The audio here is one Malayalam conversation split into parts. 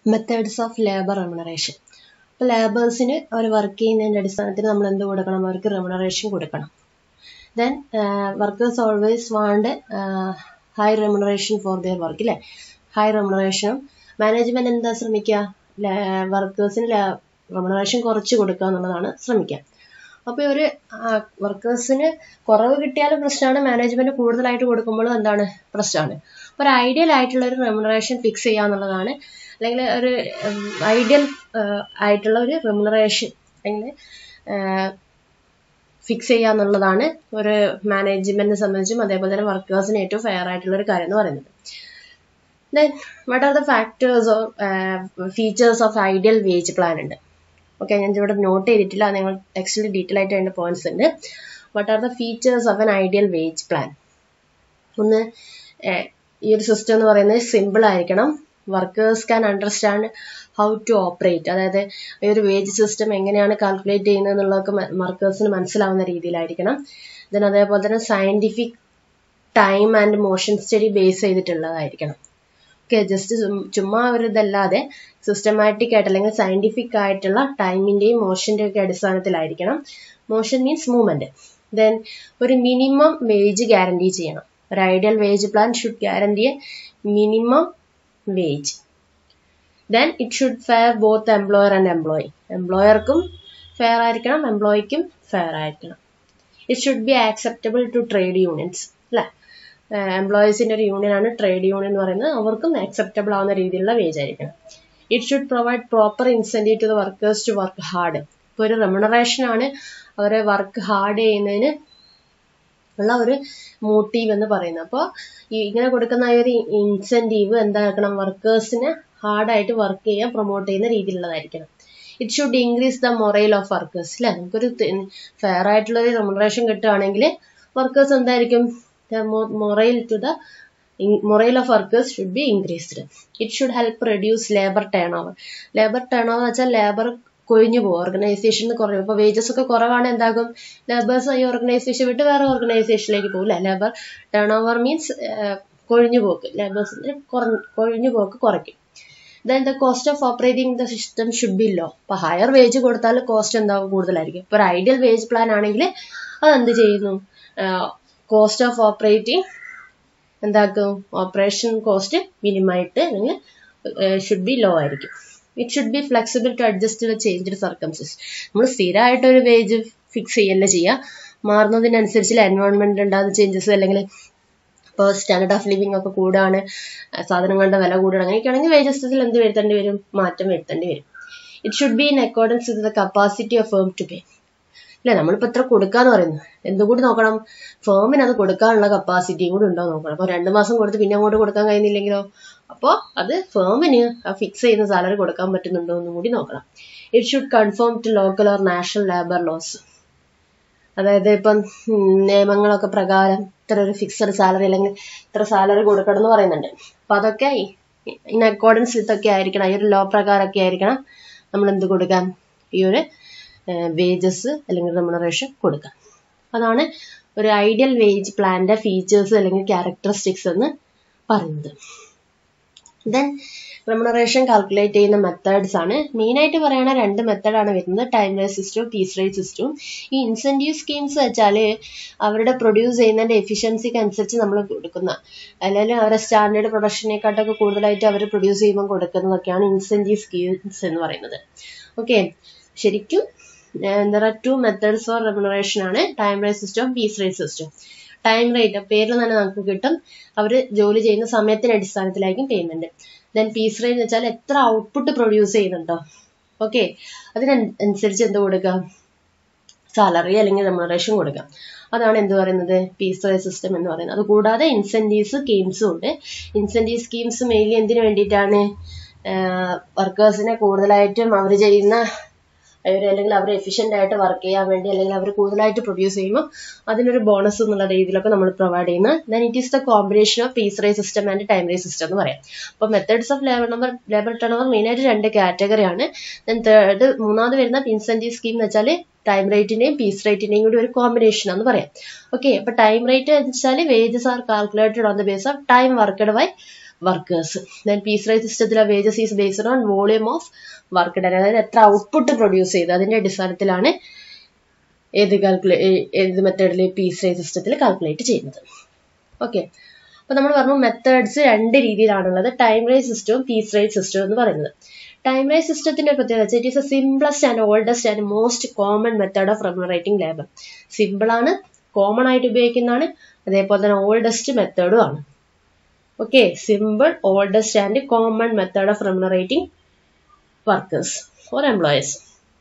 മെത്തേഡ്സ് ഓഫ് ലേബർ റെമുനറേഷൻ ഇപ്പോൾ ലേബേഴ്സിന് അവർ വർക്ക് ചെയ്യുന്നതിൻ്റെ അടിസ്ഥാനത്തിൽ നമ്മൾ എന്ത് കൊടുക്കണം അവർക്ക് റെമുനറേഷൻ കൊടുക്കണം then workers always want high remuneration for their work അല്ലേ ഹൈ റെമുനറേഷനും മാനേജ്മെന്റ് എന്താ ശ്രമിക്കുക വർക്കേഴ്സിന് റെമുനറേഷൻ കുറച്ച് കൊടുക്കുക എന്നുള്ളതാണ് ശ്രമിക്കുക അപ്പോൾ ഒരു വർക്കേഴ്സിന് കുറവ് കിട്ടിയാലും പ്രശ്നമാണ് മാനേജ്മെന്റ് കൂടുതലായിട്ട് കൊടുക്കുമ്പോഴും എന്താണ് പ്രശ്നമാണ് അപ്പോൾ ഒരു ഐഡിയൽ ആയിട്ടുള്ള ഒരു റെമുനറേഷൻ ഫിക്സ് ചെയ്യുക എന്നുള്ളതാണ് അല്ലെങ്കിൽ ഒരു ഐഡിയൽ ആയിട്ടുള്ള ഒരു റെമുനറേഷൻ അല്ലെങ്കിൽ ഫിക്സ് ചെയ്യുക എന്നുള്ളതാണ് ഒരു മാനേജ്മെന്റിനെ സംബന്ധിച്ചും അതേപോലെ തന്നെ വർക്കേഴ്സിന് ഏറ്റവും ഫെയർ ആയിട്ടുള്ള ഒരു കാര്യം എന്ന് പറയുന്നത് then what are the factors or features of ideal wage plan ഉണ്ട് ഓക്കെ ഞാൻ ഇവിടെ നോട്ട് ചെയ്തിട്ടില്ല നിങ്ങൾ ടെക്സ്റ്റിൽ ഡീറ്റെയിൽ ആയിട്ട് അതിൻ്റെ പോയിന്റ്സ് ഉണ്ട് what are the features of an ideal wage plan ഒന്ന് ഈ ഒരു സിസ്റ്റം എന്ന് പറയുന്നത് സിമ്പിൾ ആയിരിക്കണം workers can understand how to operate അതായത് ഈ ഒരു വേജ് സിസ്റ്റം എങ്ങനെയാണ് കാൽക്കുലേറ്റ് ചെയ്യുന്നത് എന്നുള്ളതൊക്കെ വർക്കേഴ്സിന് മനസ്സിലാവുന്ന രീതിയിലായിരിക്കണം ദെൻ അതേപോലെ തന്നെ scientific time and motion study base ചെയ്തിട്ടുള്ളതായിരിക്കണം ഓക്കെ ജസ്റ്റ് ചുമ്മാ ഒരു ഇതല്ലാതെ സിസ്റ്റമാറ്റിക് ആയിട്ട് അല്ലെങ്കിൽ സയൻറ്റിഫിക് ആയിട്ടുള്ള ടൈമിൻ്റെയും മോഷൻ്റെയും ഒക്കെ അടിസ്ഥാനത്തിലായിരിക്കണം മോഷൻ മീൻസ് മൂവ്മെൻറ്റ് ദെൻ ഒരു മിനിമം വേജ് ഗ്യാരണ്ടി ചെയ്യണം ഒരു ideal wage plan should guarantee a minimum wage then it should fair both employer and employee എംപ്ലോയർക്കും ഫെയർ ആയിരിക്കണം എംപ്ലോയിക്കും ഫെയർ ആയിരിക്കണം it should be acceptable to trade unions അല്ലേ എംപ്ലോയീസിൻ്റെ ഒരു യൂണിയനാണ് ട്രേഡ് യൂണിയൻ എന്ന് പറയുന്നത് അവർക്കും ആക്സെപ്റ്റബിൾ ആവുന്ന രീതിയിലുള്ള വേജ് ആയിരിക്കണം it should provide proper incentive to the workers to work hard ഇപ്പോൾ ഒരു റെമുണറേഷൻ ആണ് അവരെ വർക്ക് ഹാർഡ് ചെയ്യുന്നതിന് ഉള്ള ഒരു മോട്ടീവ് എന്ന് പറയുന്നത് അപ്പോൾ ഈ ഇങ്ങനെ കൊടുക്കുന്ന ഈ ഒരു ഇൻസെൻറ്റീവ് എന്താക്കണം വർക്കേഴ്സിനെ ഹാർഡായിട്ട് വർക്ക് ചെയ്യാൻ പ്രൊമോട്ട് ചെയ്യുന്ന രീതിയിലുള്ളതായിരിക്കണം it should increase the morale of workers അല്ലേ നമുക്കൊരു ഫെയർ ആയിട്ടുള്ള ഒരു റെമുണറേഷൻ കിട്ടുകയാണെങ്കിൽ വർക്കേഴ്സ് എന്തായിരിക്കും morale to the morale of workers should be increased it should help reduce labour turn over labour turn over വെച്ചാൽ ലേബർ കൊഴിഞ്ഞു പോകും ഓർഗനൈസേഷന് കുറയും ഇപ്പോൾ വേജസ് ഒക്കെ കുറവാണ് എന്താകും ലേബേഴ്സ് ഈ ഓർഗനൈസേഷൻ വിട്ട് വേറെ ഓർഗനൈസേഷനിലേക്ക് പോകും അല്ലേ ലേബർ ടേൺ ഓവർ മീൻസ് കൊഴിഞ്ഞു പോക്ക് ലേബേഴ്സിന്റെ കൊഴിഞ്ഞു പോക്ക് കുറയ്ക്കും then the cost of operating the system should be low അപ്പോൾ ഹയർ വേജ് കൊടുത്താൽ കോസ്റ്റ് എന്താകും കൂടുതലായിരിക്കും ഇപ്പോൾ ഒരു ഐഡിയൽ വേജ് പ്ലാൻ ആണെങ്കിൽ അതെന്ത് ചെയ്യുന്നു കോസ്റ്റ് ഓഫ് ഓപ്പറേറ്റിംഗ് എന്താക്കും ഓപ്പറേഷൻ കോസ്റ്റ് മിനിമായിട്ട് അല്ലെങ്കിൽ ഷുഡ് ബി ലോ ആയിരിക്കും it should be flexible to adjust to change circumstances നമ്മൾ സ്ഥിരമായിട്ട് ഒരു വേജ് ഫിക്സ് ചെയ്യല്ല ചെയ്യുക മാറുന്നതിനനുസരിച്ച് എൻവയോൺമെന്റ് ഉണ്ടാകുന്ന ചേഞ്ചസ് അല്ലെങ്കിൽ ഇപ്പോൾ സ്റ്റാൻഡേർഡ് ഓഫ് ലിവിംഗ് ഒക്കെ കൂടാണ് സാധനങ്ങളുടെ വില കൂടുകയാണ് അങ്ങനെയൊക്കെയാണെങ്കിൽ വേജസിൽ എന്ത് വരുത്തേണ്ടി വരും മാറ്റം വരുത്തേണ്ടി വരും it should be in accordance with the capacity of firm to pay അല്ലേ നമ്മളിപ്പോൾ എത്ര കൊടുക്കാന്ന് പറയുന്നു എന്തും കൂടി നോക്കണം ഫേമിന് അത് കൊടുക്കാനുള്ള കപ്പാസിറ്റിയും കൂടി ഉണ്ടോ നോക്കണം അപ്പോൾ രണ്ട് മാസം കൊടുത്ത് പിന്നെ അങ്ങോട്ട് കൊടുക്കാൻ കഴിയുന്നില്ലെങ്കിലോ അപ്പോൾ അത് ഫേമിന് ഫിക്സ് ചെയ്യുന്ന സാലറി കൊടുക്കാൻ പറ്റുന്നുണ്ടോ എന്നും കൂടി നോക്കണം it should confirm to local or national labour laws അതായത് ഇപ്പം നിയമങ്ങളൊക്കെ പ്രകാരം ഇത്ര ഒരു ഫിക്സഡ് സാലറി അല്ലെങ്കിൽ ഇത്ര സാലറി കൊടുക്കണം എന്ന് പറയുന്നുണ്ട് അപ്പം അതൊക്കെ ഇൻ അക്കോർഡൻസ് വിത്തൊക്കെ ആയിരിക്കണം ഈ ഒരു ലോ പ്രകാരമൊക്കെ ആയിരിക്കണം നമ്മൾ എന്ത് കൊടുക്കാൻ ഈ ഒരു വേജസ് അല്ലെങ്കിൽ റെമുണറേഷൻ കൊടുക്കാം അതാണ് ഒരു ഐഡിയൽ വേജ് പ്ലാന്റെ ഫീച്ചേഴ്സ് അല്ലെങ്കിൽ ക്യാരക്ടറിസ്റ്റിക്സ് എന്ന് പറയുന്നത് ദെൻ റെമുണറേഷൻ കാൽക്കുലേറ്റ് ചെയ്യുന്ന മെത്തേഡ്സ് ആണ് മെയിൻ ആയിട്ട് പറയുകയാണെങ്കിൽ രണ്ട് മെത്തേഡാണ് വരുന്നത് ടൈം റേസ് സിസ്റ്റവും പീസ് റേറ്റ് സിസ്റ്റവും ഈ ഇൻസെൻറ്റീവ് സ്കീംസ് വെച്ചാൽ അവരുടെ പ്രൊഡ്യൂസ് ചെയ്യുന്നതിൻ്റെ എഫിഷ്യൻസിക്ക് അനുസരിച്ച് നമ്മൾ കൊടുക്കുന്ന അല്ലെങ്കിൽ അവരുടെ സ്റ്റാൻഡേർഡ് പ്രൊഡക്ഷനേക്കാട്ടൊക്കെ കൂടുതലായിട്ട് അവർ പ്രൊഡ്യൂസ് ചെയ്യുമ്പോൾ കൊടുക്കുന്നതൊക്കെയാണ് ഇൻസെൻറ്റീവ് സ്കീംസ് എന്ന് പറയുന്നത് ഓക്കെ ശരിക്കും there are two methods for remuneration ആണ് time rate system piece rate system time rate പേരിൽ തന്നെ നമുക്ക് കിട്ടും അവർ ജോലി ചെയ്യുന്ന സമയത്തിന്റെ അടിസ്ഥാനത്തിലായിരിക്കും പേയ്മെന്റ് ദെൻ പീസ് റേറ്റ് എന്ന് വെച്ചാൽ എത്ര ഔട്ട്പുട്ട് പ്രൊഡ്യൂസ് ചെയ്യുന്നുണ്ടോ ഓക്കെ അതിനനുസരിച്ച് എന്ത് കൊടുക്കാം സാലറി അല്ലെങ്കിൽ റെമുണറേഷൻ കൊടുക്കാം അതാണ് എന്ത് പറയുന്നത് പീസ് റേറ്റ് സിസ്റ്റം എന്ന് പറയുന്നത് അതുകൂടാതെ ഇൻസെൻറ്റീവ്സ് സ്കീംസും ഉണ്ട് ഇൻസെൻറ്റീവ് സ്കീംസ് മെയിൻലി എന്തിനു വേണ്ടിയിട്ടാണ് വർക്കേഴ്സിനെ കൂടുതലായിട്ടും അവർ ചെയ്യുന്ന അവർ അല്ലെങ്കിൽ അവർ എഫിഷ്യൻ്റ് ആയിട്ട് വർക്ക് ചെയ്യാൻ വേണ്ടി അല്ലെങ്കിൽ അവർ കൂടുതലായിട്ട് പ്രൊഡ്യൂസ് ചെയ്യുമ്പോൾ അതിനൊരു ബോണസ് എന്നുള്ള രീതിയിലൊക്കെ നമ്മൾ പ്രൊവൈഡ് ചെയ്യുന്ന then it is the combination of piece rate system and time rate system എന്ന് പറയാം അപ്പോൾ methods of labour number labour turn over മെയിനായിട്ട് രണ്ട് കാറ്റഗറിയാണ് ദെൻ തേർഡ് മൂന്നാമത് വരുന്ന ഇൻസെൻറ്റീവ് സ്കീം എന്ന് വെച്ചാൽ ടൈം റേറ്റിന്റെയും പീസ് റേറ്റിന്റെയും കൂടി ഒരു കോമ്പിനേഷൻ എന്ന് പറയാം ഓക്കെ അപ്പോൾ ടൈം റേറ്റ് എന്ന് വെച്ചാൽ wages are calculated on the base of time worked by workers then piece rate സിസ്റ്റത്തിലെ wages is based on volume of work done അതായത് എത്ര ഔട്ട്പുട്ട് പ്രൊഡ്യൂസ് ചെയ്തു അതിന്റെ അടിസ്ഥാനത്തിലാണ് ഏത് കാൽക്കുലേ ഏത് മെത്തേഡിൽ പീസ് റൈസ് സിസ്റ്റത്തിൽ കാൽക്കുലേറ്റ് ചെയ്യുന്നത് ഓക്കെ അപ്പൊ നമ്മൾ പറഞ്ഞു മെത്തേഡ്സ് രണ്ട് രീതിയിലാണുള്ളത് ടൈം റൈസ് സിസ്റ്റവും പീസ് റൈസ് സിസ്റ്റവും എന്ന് പറയുന്നത് ടൈം റൈസ് സിസ്റ്റത്തിന്റെ പ്രത്യേകത വെച്ചാൽ it is a simplest and oldest and most common method of remunerating labour simple ആണ് കോമൺ ആയിട്ട് ഉപയോഗിക്കുന്നതാണ് അതേപോലെ തന്നെ ഓൾഡസ്റ്റ് മെത്തേഡും ആണ് okay simple oldest and common method of remunerating workers or employers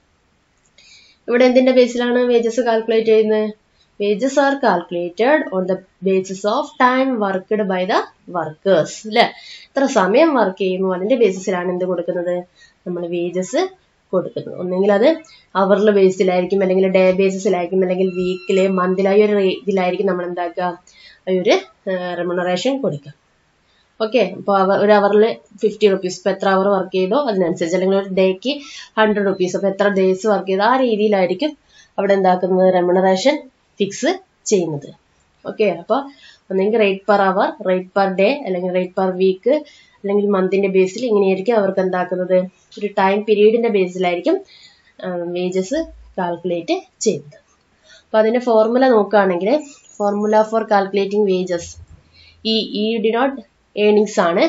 ഇവിടെ എന്തിന്റെ ബേസിലാണ് വേജസ് കാൽക്കുലേറ്റ് ചെയ്യുന്നത് wages are calculated on the basis of time worked by the workers അല്ലെ എത്ര സമയം വർക്ക് ചെയ്യുന്നു അതിന്റെ ബേസിസിലാണ് എന്ത് കൊടുക്കുന്നത് നമ്മൾ വേജസ് കൊടുക്കുന്നത് ഒന്നെങ്കിൽ അത് അവറിൽ ബേസിലായിരിക്കും അല്ലെങ്കിൽ ഡേ ബേസിസിലായിരിക്കും അല്ലെങ്കിൽ വീക്കില് മന്തിലായി ഒരു ഇതിലായിരിക്കും നമ്മൾ എന്താക്കുക ഒരു റെമുണറേഷൻ കൊടുക്കുക ഓക്കെ അപ്പോൾ അവർ ഒരു അവറിൽ ഫിഫ്റ്റി റുപ്പീസ് ഇപ്പോൾ എത്ര അവർ വർക്ക് ചെയ്തോ അതിനനുസരിച്ച് അല്ലെങ്കിൽ ഒരു ഡേക്ക് ഹൺഡ്രഡ് റുപ്പീസ് അപ്പോൾ എത്ര ഡേയ്സ് വർക്ക് ചെയ്തോ ആ രീതിയിലായിരിക്കും അവിടെ എന്താക്കുന്നത് റെമുണറേഷൻ ഫിക്സ് ചെയ്യുന്നത് ഓക്കെ അപ്പോൾ ഒന്നെങ്കിൽ rate per hour rate per day അല്ലെങ്കിൽ റേറ്റ് പെർ വീക്ക് അല്ലെങ്കിൽ മന്തിന്റെ ബേസിൽ ഇങ്ങനെയായിരിക്കും അവർക്ക് എന്താക്കുന്നത് ഒരു ടൈം പീരീഡിന്റെ ബേസിലായിരിക്കും വേജസ് കാൽക്കുലേറ്റ് ചെയ്യുന്നത് അപ്പോൾ അതിന്റെ ഫോർമുല നോക്കുകയാണെങ്കിൽ ഫോർമുല ഫോർ കാൽക്കുലേറ്റിംഗ് വേജസ് ഈ ഈ ഡിനോട്ട് ഏണിങ്സ് ആണ്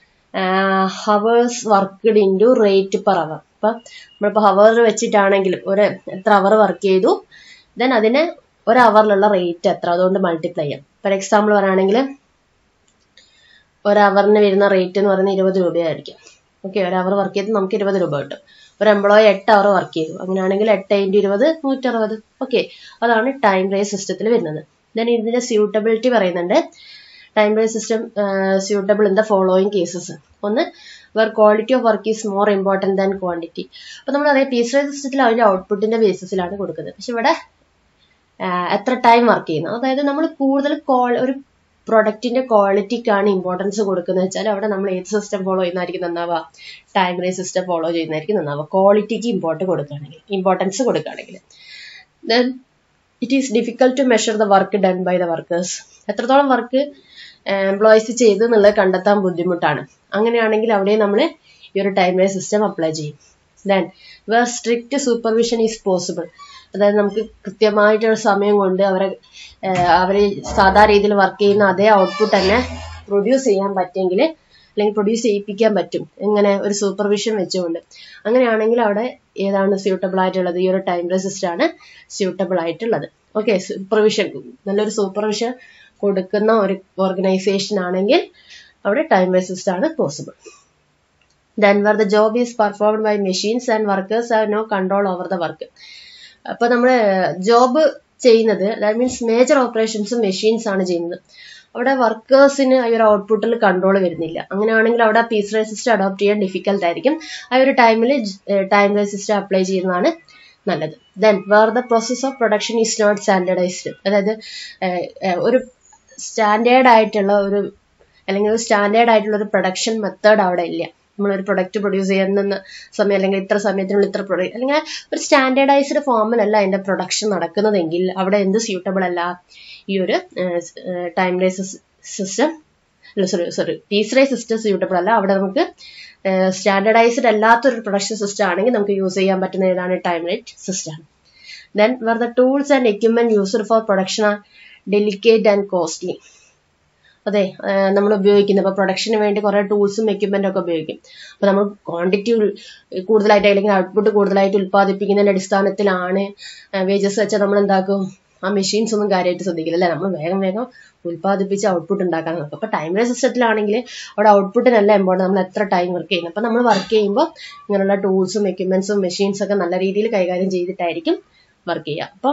hours worked into rate per hour അപ്പം നമ്മളിപ്പോൾ ഹവർ വെച്ചിട്ടാണെങ്കിലും ഒരു എത്ര അവർ വർക്ക് ചെയ്തു ദെൻ അതിന് ഒരു അവറിലുള്ള റേറ്റ് എത്ര അതുകൊണ്ട് മൾട്ടിപ്ലൈ ചെയ്യാം ഫോർ എക്സാമ്പിൾ പറയുകയാണെങ്കിൽ ഒരു അവറിന് വരുന്ന റേറ്റ് എന്ന് പറയുന്നത് ഇരുപത് രൂപയായിരിക്കും ഓക്കെ ഒരു അവർ വർക്ക് ചെയ്ത് നമുക്ക് ഇരുപത് രൂപ കിട്ടും ഒരു എംപ്ലോയി എട്ട് അവർ വർക്ക് ചെയ്തു അങ്ങനെയാണെങ്കിൽ എട്ട് ഇൻറ്റു ഇരുപത് നൂറ്ററുപത് ഓക്കെ അതാണ് ടൈം റേസ് സിസ്റ്റത്തിൽ വരുന്നത് ദെൻ ഇതിന്റെ സ്യൂട്ടബിലിറ്റി പറയുന്നുണ്ട് time rate system suitable in the following cases ഒന്ന് where quality of work is more important than quantity അപ്പോൾ നമ്മൾ അറിയാം പീസ് റേസ് സിസ്റ്റത്തിൽ അതിന്റെ ഔട്ട്പുട്ടിന്റെ ബേസിസിലാണ് കൊടുക്കുന്നത് പക്ഷെ ഇവിടെ എത്ര ടൈം വർക്ക് ചെയ്യുന്നത് അതായത് നമ്മൾ കൂടുതൽ ഒരു പ്രൊഡക്റ്റിന്റെ ക്വാളിറ്റിക്കാണ് ഇമ്പോർട്ടൻസ് കൊടുക്കുന്നത് വെച്ചാൽ അവിടെ നമ്മൾ ഏത് സിസ്റ്റം ഫോളോ ചെയ്യുന്നതായിരിക്കും നന്നാവുക ടൈം റേസ് സിസ്റ്റം ഫോളോ ചെയ്യുന്നതായിരിക്കും നന്നാവുക ക്വാളിറ്റിക്ക് ഇമ്പോർട്ട് കൊടുക്കുകയാണെങ്കിൽ ഇമ്പോർട്ടൻസ് കൊടുക്കുകയാണെങ്കിൽ then it is difficult to measure the work done by the workers എത്രത്തോളം വർക്ക് എംപ്ലോയീസ് ചെയ്തു എന്നുള്ളത് കണ്ടെത്താൻ ബുദ്ധിമുട്ടാണ് അങ്ങനെയാണെങ്കിൽ അവിടെ നമ്മൾ ഈ ഒരു ടൈം റേസ് സിസ്റ്റം അപ്ലൈ ചെയ്യും then where strict supervision is possible അതായത് നമുക്ക് കൃത്യമായിട്ടൊരു സമയം കൊണ്ട് അവരെ അവർ സാധാ രീതിയിൽ വർക്ക് ചെയ്യുന്ന അതേ ഔട്ട്പുട്ട് തന്നെ പ്രൊഡ്യൂസ് ചെയ്യാൻ പറ്റുമെങ്കിൽ അല്ലെങ്കിൽ പ്രൊഡ്യൂസ് ചെയ്യിപ്പിക്കാൻ പറ്റും എങ്ങനെ ഒരു സൂപ്പർവിഷൻ വെച്ചുകൊണ്ട് അങ്ങനെയാണെങ്കിൽ അവിടെ ഏതാണ് സ്യൂട്ടബിൾ ആയിട്ടുള്ളത് ഈ ഒരു ടൈം റെസിസ്റ്റ് ആണ് സ്യൂട്ടബിൾ ആയിട്ടുള്ളത് ഓക്കെ സൂപ്പർവിഷൻ നല്ലൊരു സൂപ്പർവിഷൻ കൊടുക്കുന്ന ഒരു ഓർഗനൈസേഷൻ ആണെങ്കിൽ അവിടെ ടൈം റെസിസ്റ്റ് ആണ് possible then where the job is performed by machines and workers have no control over the work അപ്പൊ നമ്മൾ ജോബ് ചെയ്യുന്നത് that means major operations machines ആണ് ചെയ്യുന്നത് അവിടെ വർക്കേഴ്സിന് ആ ഒരു ഔട്ട്പുട്ടിൽ കൺട്രോൾ വരുന്നില്ല അങ്ങനെയാണെങ്കിൽ അവിടെ പീസ് റെസിസ്റ്റർ അഡോപ്റ്റ് ചെയ്യാൻ ഡിഫിക്കൽട്ട് ആയിരിക്കും ആ ഒരു ടൈമിൽ ടൈം റെസിസ്റ്റർ അപ്ലൈ ചെയ്യുന്നതാണ് നല്ലത് then where the process of production is not standardised അതായത് ഒരു സ്റ്റാൻഡേർഡ് ആയിട്ടുള്ള ഒരു അല്ലെങ്കിൽ ഒരു സ്റ്റാൻഡേർഡ് ആയിട്ടുള്ള ഒരു പ്രൊഡക്ഷൻ മെത്തേഡ് അവിടെ ഇല്ല നമ്മളൊരു പ്രൊഡക്റ്റ് പ്രൊഡ്യൂസ് ചെയ്യുന്ന സമയം അല്ലെങ്കിൽ ഇത്ര സമയത്തിനുള്ളിൽ ഇത്ര പ്രൊഡക്റ്റ് അല്ലെങ്കിൽ ഒരു സ്റ്റാൻഡേർഡൈസ്ഡ് ഫോമിലല്ല അതിന്റെ പ്രൊഡക്ഷൻ നടക്കുന്നതെങ്കിൽ അവിടെ എന്ത് സ്യൂട്ടബിൾ അല്ല ഈ ഒരു ടൈം റേസ് സിസ്റ്റം അല്ല sorry sorry piece rate system suitable അല്ല അവിടെ നമുക്ക് സ്റ്റാൻഡേർഡൈസ്ഡ് അല്ലാത്തൊരു പ്രൊഡക്ഷൻ സിസ്റ്റം ആണെങ്കിൽ നമുക്ക് യൂസ് ചെയ്യാൻ പറ്റുന്ന ഏതാണ് time rate system then where the tools and equipment used for production are delicate and costly അതെ നമ്മൾ ഉപയോഗിക്കുന്നത് ഇപ്പോൾ പ്രൊഡക്ഷന് വേണ്ടി കുറേ ടൂൾസും എക്യുപ്മെന്റും ഒക്കെ ഉപയോഗിക്കും അപ്പോൾ നമ്മൾ ക്വാണ്ടിറ്റി കൂടുതലായിട്ട് അല്ലെങ്കിൽ ഔട്ട്പുട്ട് കൂടുതലായിട്ട് ഉൽപ്പാദിപ്പിക്കുന്നതിന്റെ അടിസ്ഥാനത്തിലാണ് വേജസ് വെച്ചാൽ നമ്മൾ എന്താക്കും ആ മെഷീൻസ് ഒന്നും കാര്യമായിട്ട് ശ്രദ്ധിക്കില്ല അല്ലേ നമ്മൾ വേഗം വേഗം ഉൽപ്പാദിപ്പിച്ച് ഔട്ട്പുട്ട് ഉണ്ടാക്കാൻ നോക്കും അപ്പോൾ ടൈം സിസ്റ്റത്തിലാണെങ്കിൽ അവിടെ ഔട്ട്പുട്ടിനല്ല ഇമ്പോർട്ടൻ നമ്മൾ എത്ര ടൈം വർക്ക് ചെയ്യുന്നത് അപ്പോൾ നമ്മൾ വർക്ക് ചെയ്യുമ്പോൾ ഇങ്ങനെയുള്ള ടൂൾസും എക്യുപ്മെന്റ്സും മെഷീൻസ് ഒക്കെ നല്ല രീതിയിൽ കൈകാര്യം ചെയ്തിട്ടായിരിക്കും വർക്ക് ചെയ്യുക അപ്പോൾ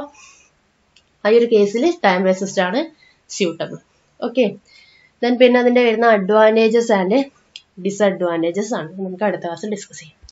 ആ ഒരു കേസിൽ ടൈം റെസിസ്റ്റ് ആണ് സ്യൂട്ടബിൾ ഓക്കെ ദെൻ പിന്നെ അതിന്റെ വരുന്ന അഡ്വാൻറ്റേജസ് ആൻഡ് ഡിസഡ്വാൻറ്റേജസ് ആണ് നമുക്ക് അടുത്ത ക്ലാസ്സിൽ ഡിസ്കസ് ചെയ്യാം